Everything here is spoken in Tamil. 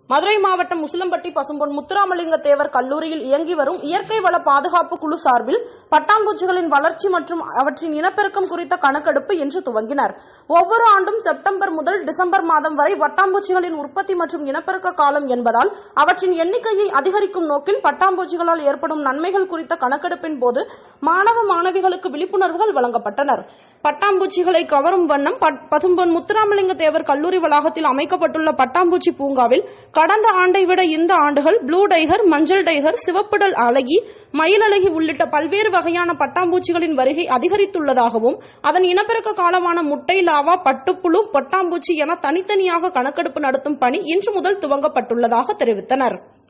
மதுரை மாவட்டம் முசலம்பட்டி பசும்பொன் முத்துராமலிங்க தேவர் கல்லூரியில் இயங்கி வரும் இயற்கை வள பாதுகாப்பு குழு சார்பில் பட்டாம்பூச்சிகளின் வளர்ச்சி மற்றும் அவற்றின் இனப்பெருக்கம் குறித்த கணக்கெடுப்பு இன்று துவங்கினர் ஒவ்வொரு ஆண்டும் செப்டம்பர் முதல் டிசம்பர் மாதம் வரை பட்டாம்பூச்சிகளின் உற்பத்தி மற்றும் இனப்பெருக்க காலம் என்பதால் அவற்றின் எண்ணிக்கையை அதிகரிக்கும் நோக்கில் பட்டாம்பூச்சிகளால் ஏற்படும் நன்மைகள் குறித்த கணக்கெடுப்பின் போது மாணவ மாணவிகளுக்கு விழிப்புணர்வுகள் வழங்கப்பட்டனர் பட்டாம்பூச்சிகளை கவரும் வண்ணம் பட்- பசும்பொன் முத்துராமலிங்க தேவர் கல்லூரி வளாகத்தில் அமைக்கப்பட்டுள்ள பட்டாம்பூச்சி பூங்காவில் கடந்த ஆண்டை விட இந்த ஆண்டுகள் ப்ளூ டைகர் மஞ்சள் டைகர் சிவப்புடல் அழகி மயிலழகி உள்ளிட்ட பல்வேறு வகையான பட்டாம்பூச்சிகளின் வருகை அதிகரித்துள்ளதாகவும் அதன் இனப்பெருக்க காலமான முட்டை லாவா பட்டுப்புழு பட்டாம்பூச்சி என தனித்தனியாக கணக்கெடுப்பு நடத்தும் பணி இன்று முதல் துவங்கப்பட்டுள்ளதாக தெரிவித்தனர்